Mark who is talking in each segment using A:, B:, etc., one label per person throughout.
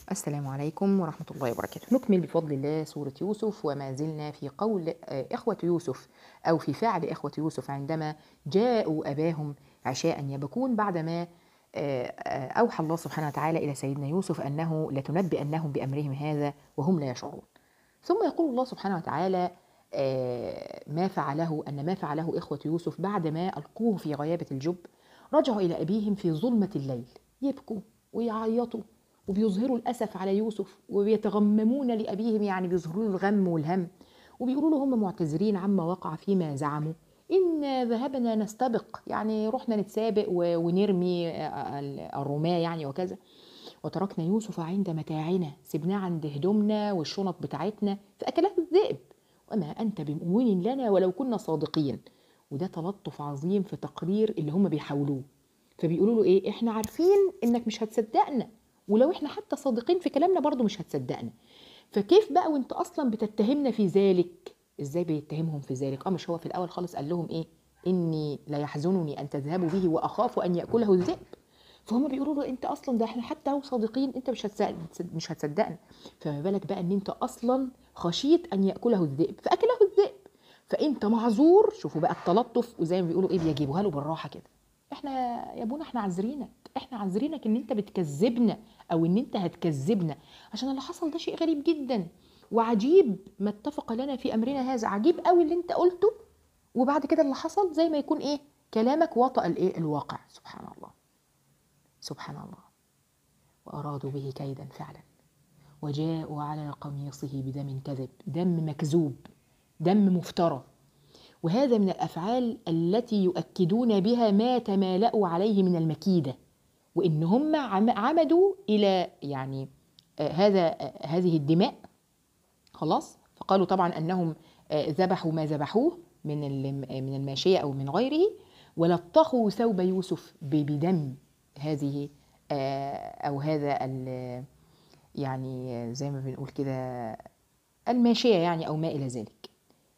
A: السلام عليكم ورحمة الله وبركاته نكمل بفضل الله سورة يوسف وما زلنا في قول آه، إخوة يوسف أو في فعل إخوة يوسف عندما جاءوا أباهم عشاء يبكون بعدما آه، آه، أوحى الله سبحانه وتعالى إلى سيدنا يوسف أنه لتنبئنهم بأمرهم هذا وهم لا يشعرون ثم يقول الله سبحانه وتعالى آه، ما فعله أن ما فعله إخوة يوسف بعدما ألقوه في غيابة الجب رجعوا إلى أبيهم في ظلمة الليل يبكوا ويعيطوا وبيظهروا الأسف على يوسف وبيتغممون لأبيهم يعني بيظهروا له الغم والهم وبيقولوا له هم معتذرين عما وقع فيما زعموا إن ذهبنا نستبق يعني رحنا نتسابق و- ونرمي آه، الرماة يعني وكذا وتركنا يوسف عند متاعنا سبناه عند هدومنا والشنط بتاعتنا فأكله الذئب وما أنت بمؤمن لنا ولو كنا صادقين وده تلطف عظيم في تقرير اللي هم بيحاولوه فبيقولوا له ايه احنا عارفين انك مش هتصدقنا ولو احنا حتى صادقين في كلامنا برضو مش هتصدقنا فكيف بقى وانت اصلا بتتهمنا في ذلك ازاي بيتهمهم في ذلك اه مش هو في الاول خالص قال لهم ايه اني لا يحزنني ان تذهبوا به واخاف ان ياكله الذئب فهم بيقولوا له انت اصلا ده احنا حتى لو صادقين انت مش هتصدق مش هتصدقنا فما بالك بقى ان انت اصلا خشيت ان ياكله الذئب فاكله الذئب فانت معذور شوفوا بقى التلطف وزي ما بيقولوا ايه بيجيبوها له بالراحه كده احنا يا ابونا احنا عذرينك احنا عذرينك ان انت بتكذبنا او ان انت هتكذبنا عشان اللي حصل ده شيء غريب جدا وعجيب ما اتفق لنا في امرنا هذا عجيب قوي اللي انت قلته وبعد كده اللي حصل زي ما يكون ايه كلامك وطأ الايه الواقع سبحان الله سبحان الله وارادوا به كيدا فعلا وجاءوا على قميصه بدم كذب دم مكذوب دم مفترى وهذا من الافعال التي يؤكدون بها ما تمالأوا عليه من المكيده وان هم عم- عمدوا الى يعني آه، هذا آه، هذه الدماء خلاص فقالوا طبعا انهم آه، ذبحوا ما ذبحوه من ال- من الماشيه او من غيره ولطخوا ثوب يوسف ب- بدم هذه آه، او هذا ال- يعني زي ما بنقول كده الماشيه يعني او ما الى ذلك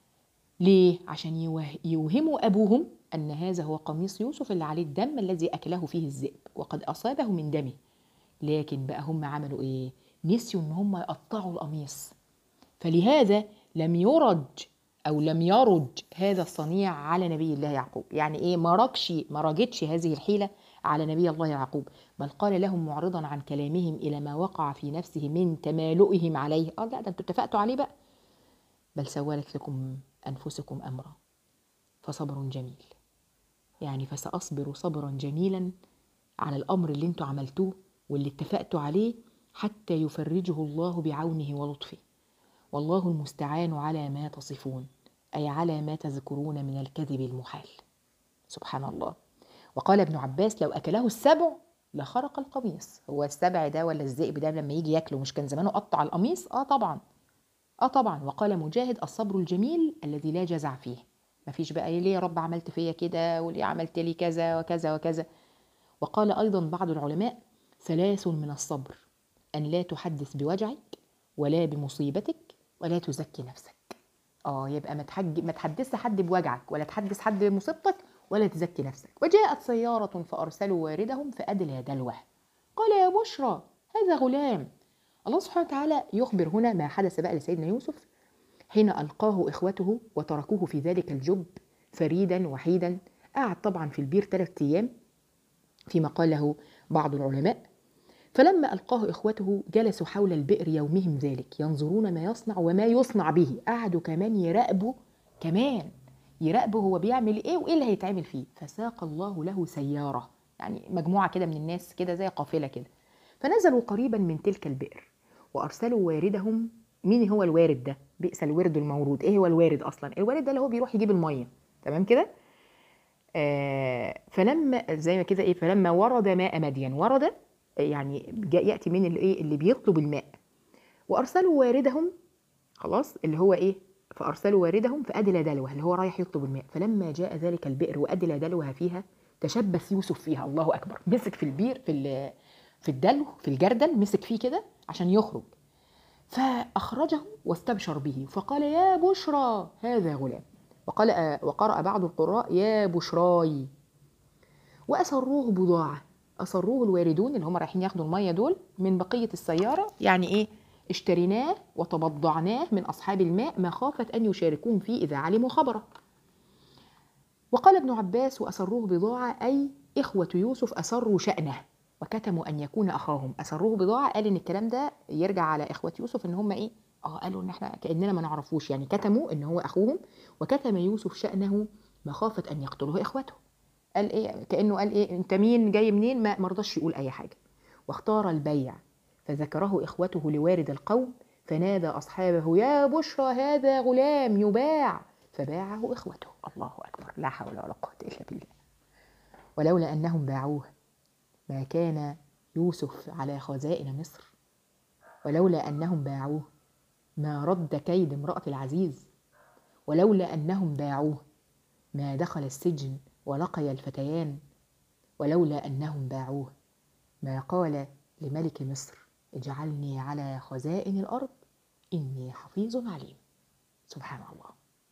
A: ليه؟ عشان يوه- يوهموا أبوهم أن هذا هو قميص يوسف اللي عليه الدم الذي أكله فيه الذئب وقد أصابه من دمه لكن بقى هم عملوا إيه؟ نسيوا إن هم يقطعوا القميص فلهذا لم يرج أو لم يرج هذا الصنيع على نبي الله يعقوب يعني إيه ما رجش ما رجتش هذه الحيلة على نبي الله يعقوب بل قال لهم معرضا عن كلامهم إلى ما وقع في نفسه من تمالؤهم عليه آه لا ده أنتوا اتفقتوا عليه بقى بل سولت لكم أنفسكم أمرا فصبر جميل يعني فسأصبر صبرا جميلا على الأمر اللي انتوا عملتوه واللي اتفقتوا عليه حتى يفرجه الله بعونه ولطفه والله المستعان على ما تصفون أي على ما تذكرون من الكذب المحال سبحان الله وقال ابن عباس لو أكله السبع لخرق القميص هو السبع ده ولا الذئب ده لما يجي ياكله مش كان زمانه قطع القميص اه طبعا اه طبعا وقال مجاهد الصبر الجميل الذي لا جزع فيه مفيش بقى ليه يا رب عملت فيا كده وليه عملت لي كذا وكذا وكذا وقال ايضا بعض العلماء ثلاث من الصبر ان لا تحدث بوجعك ولا بمصيبتك ولا تزكي نفسك اه يبقى ما تحج ما تحدثش حد بوجعك ولا تحدث حد بمصيبتك ولا تزكي نفسك وجاءت سيارة فأرسلوا واردهم فأدلى دلوه قال يا بشرى هذا غلام الله سبحانه وتعالى يخبر هنا ما حدث بقى لسيدنا يوسف حين ألقاه إخوته وتركوه في ذلك الجب فريدا وحيدا قعد طبعا في البير ثلاثة أيام فيما قاله بعض العلماء فلما ألقاه إخوته جلسوا حول البئر يومهم ذلك ينظرون ما يصنع وما يصنع به قعدوا كمان يراقبوا كمان يراقبوا هو بيعمل ايه وايه اللي هيتعمل فيه فساق الله له سيارة يعني مجموعة كده من الناس كده زي قافلة كده فنزلوا قريبا من تلك البئر وارسلوا واردهم مين هو الوارد ده بئس الورد المورود ايه هو الوارد اصلا الوارد ده اللي هو بيروح يجيب الميه تمام كده آه فلما زي ما كده ايه فلما ورد ماء مدين ورد يعني جاء ياتي من اللي ايه اللي بيطلب الماء وارسلوا واردهم خلاص اللي هو ايه فارسلوا واردهم فادلى دلوه اللي هو رايح يطلب الماء فلما جاء ذلك البئر وادلى دلوها فيها تشبث يوسف فيها الله اكبر مسك في البير في ال- في الدلو في الجردل مسك فيه كده عشان يخرج فأخرجه واستبشر به فقال يا بشرى هذا غلام وقال وقرأ بعض القراء يا بشراي وأسروه بضاعة أصروه الواردون اللي هم رايحين ياخدوا المية دول من بقية السيارة يعني إيه اشتريناه وتبضعناه من أصحاب الماء مخافة أن يشاركون فيه إذا علموا خبره وقال ابن عباس وأسروه بضاعة أي إخوة يوسف أسروا شأنه وكتموا أن يكون أخاهم أسروه بضاعة قال إن الكلام ده يرجع على إخوة يوسف إن هم إيه اه قالوا ان احنا كاننا ما نعرفوش يعني كتموا ان هو اخوهم وكتم يوسف شانه مخافه ان يقتله اخوته قال ايه كانه قال ايه انت مين جاي منين ما مرضاش يقول اي حاجه واختار البيع فذكره اخوته لوارد القوم فنادى اصحابه يا بشرى هذا غلام يباع فباعه اخوته الله اكبر لا حول ولا قوه الا بالله ولولا انهم باعوه ما كان يوسف على خزائن مصر ولولا انهم باعوه ما رد كيد امراه العزيز ولولا انهم باعوه ما دخل السجن ولقي الفتيان ولولا انهم باعوه ما قال لملك مصر اجعلني على خزائن الارض اني حفيظ عليم سبحان الله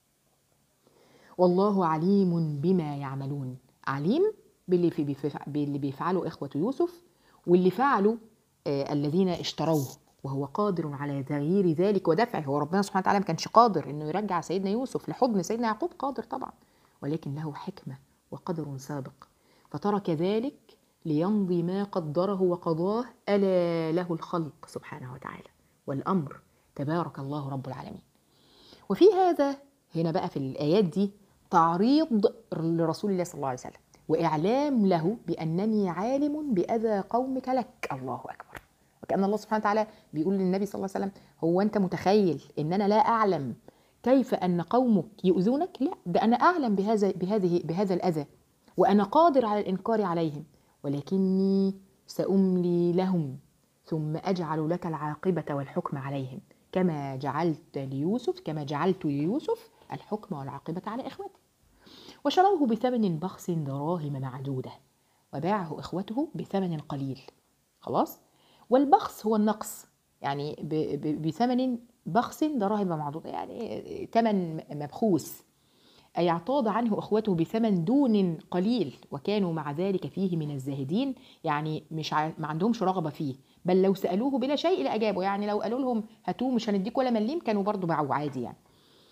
A: والله عليم بما يعملون عليم باللي, في باللي بيفعله إخوة يوسف واللي فعلوا آه الذين اشتروه وهو قادر على تغيير ذلك ودفعه هو ربنا سبحانه وتعالى ما كانش قادر انه يرجع سيدنا يوسف لحضن سيدنا يعقوب قادر طبعا ولكن له حكمه وقدر سابق فترك ذلك ليمضي ما قدره وقضاه الا له الخلق سبحانه وتعالى والامر تبارك الله رب العالمين وفي هذا هنا بقى في الايات دي تعريض لرسول الله صلى الله عليه وسلم واعلام له بانني عالم باذى قومك لك الله اكبر وكان الله سبحانه وتعالى بيقول للنبي صلى الله عليه وسلم هو انت متخيل ان انا لا اعلم كيف ان قومك يؤذونك لا ده انا اعلم بهذا بهذه بهذا الاذى وانا قادر على الانكار عليهم ولكني ساملي لهم ثم اجعل لك العاقبه والحكم عليهم كما جعلت ليوسف كما جعلت ليوسف الحكم والعاقبه على اخوته وشروه بثمن بخس دراهم معدوده وباعه اخوته بثمن قليل خلاص والبخس هو النقص يعني بثمن بخس دراهم معدودة يعني ثمن مبخوس أي اعتاض عنه أخوته بثمن دون قليل وكانوا مع ذلك فيه من الزاهدين يعني مش ع... ما عندهمش رغبة فيه بل لو سألوه بلا شيء لأجابوا يعني لو قالوا لهم هاتوه مش هنديك ولا مليم كانوا برضو باعوه عادي يعني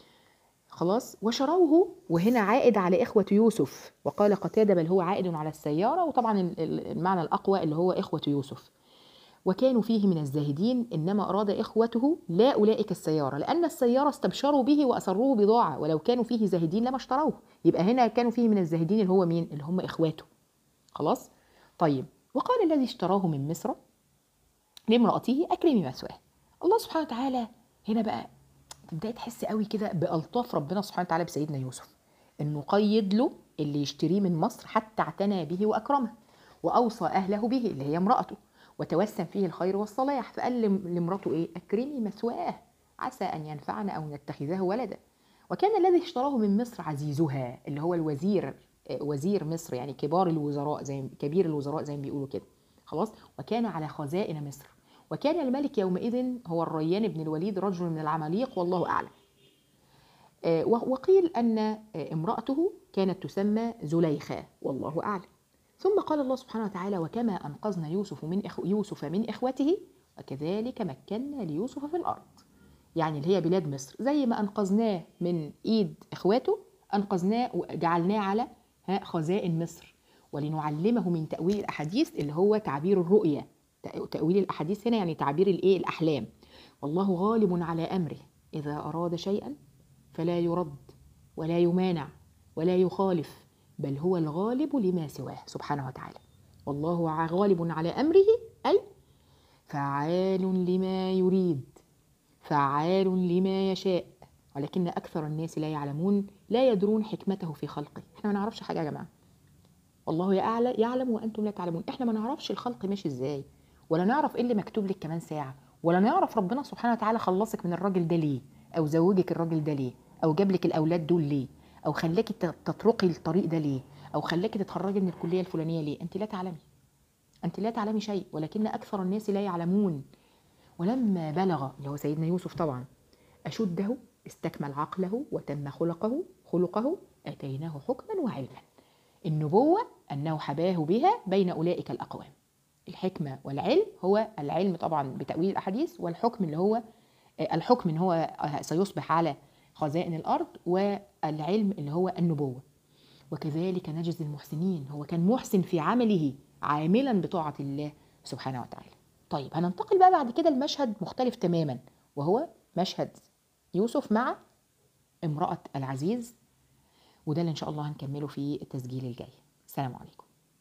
A: خلاص وشروه وهنا عائد على إخوة يوسف وقال قتادة بل هو عائد على السيارة وطبعا المعنى الأقوى اللي هو إخوة يوسف وكانوا فيه من الزاهدين إنما أراد إخوته لا أولئك السيارة لأن السيارة استبشروا به وأسروه بضاعة ولو كانوا فيه زاهدين لما اشتروه يبقى هنا كانوا فيه من الزاهدين اللي هو مين اللي هم إخواته خلاص طيب وقال الذي اشتراه من مصر لامرأته أكرمي مثواه الله سبحانه وتعالى هنا بقى تبدأي تحس قوي كده بألطاف ربنا سبحانه وتعالى بسيدنا يوسف إنه قيد له اللي يشتريه من مصر حتى اعتنى به وأكرمه وأوصى أهله به اللي هي امرأته وتوسم فيه الخير والصلاح فقال لمراته ايه اكرمي مثواه عسى ان ينفعنا او نتخذه ولدا وكان الذي اشتراه من مصر عزيزها اللي هو الوزير وزير مصر يعني كبار الوزراء زي كبير الوزراء زي ما بيقولوا كده خلاص وكان على خزائن مصر وكان الملك يومئذ هو الريان بن الوليد رجل من العماليق والله اعلم وقيل ان امراته كانت تسمى زليخه والله اعلم ثم قال الله سبحانه وتعالى وكما أنقذنا يوسف من إخو يوسف من إخوته وكذلك مكنا ليوسف في الأرض يعني اللي هي بلاد مصر زي ما أنقذناه من إيد إخواته أنقذناه وجعلناه على خزائن مصر ولنعلمه من تأويل الأحاديث اللي هو تعبير الرؤية تأويل الأحاديث هنا يعني تعبير الإيه الأحلام والله غالب على أمره إذا أراد شيئا فلا يرد ولا يمانع ولا يخالف بل هو الغالب لما سواه سبحانه وتعالى والله غالب على امره اي فعال لما يريد فعال لما يشاء ولكن اكثر الناس لا يعلمون لا يدرون حكمته في خلقه احنا ما نعرفش حاجه يا جماعه والله يعلم وانتم لا تعلمون احنا ما نعرفش الخلق ماشي ازاي ولا نعرف ايه اللي مكتوب لك كمان ساعه ولا نعرف ربنا سبحانه وتعالى خلصك من الراجل ده ليه او زوجك الراجل ده ليه او جاب لك الاولاد دول ليه او خلاكي تطرقي الطريق ده ليه او خلاكي تتخرجي من الكليه الفلانيه ليه انت لا تعلمي انت لا تعلمي شيء ولكن اكثر الناس لا يعلمون ولما بلغ اللي هو سيدنا يوسف طبعا اشده استكمل عقله وتم خلقه خلقه اتيناه حكما وعلما النبوه انه حباه بها بين اولئك الاقوام الحكمة والعلم هو العلم طبعا بتأويل الأحاديث والحكم اللي هو الحكم ان هو سيصبح على خزائن الأرض والعلم اللي هو النبوة وكذلك نجزي المحسنين هو كان محسن في عمله عاملا بطاعة الله سبحانه وتعالى طيب هننتقل بقى بعد كده لمشهد مختلف تماما وهو مشهد يوسف مع امرأة العزيز وده اللي إن شاء الله هنكمله في التسجيل الجاي السلام عليكم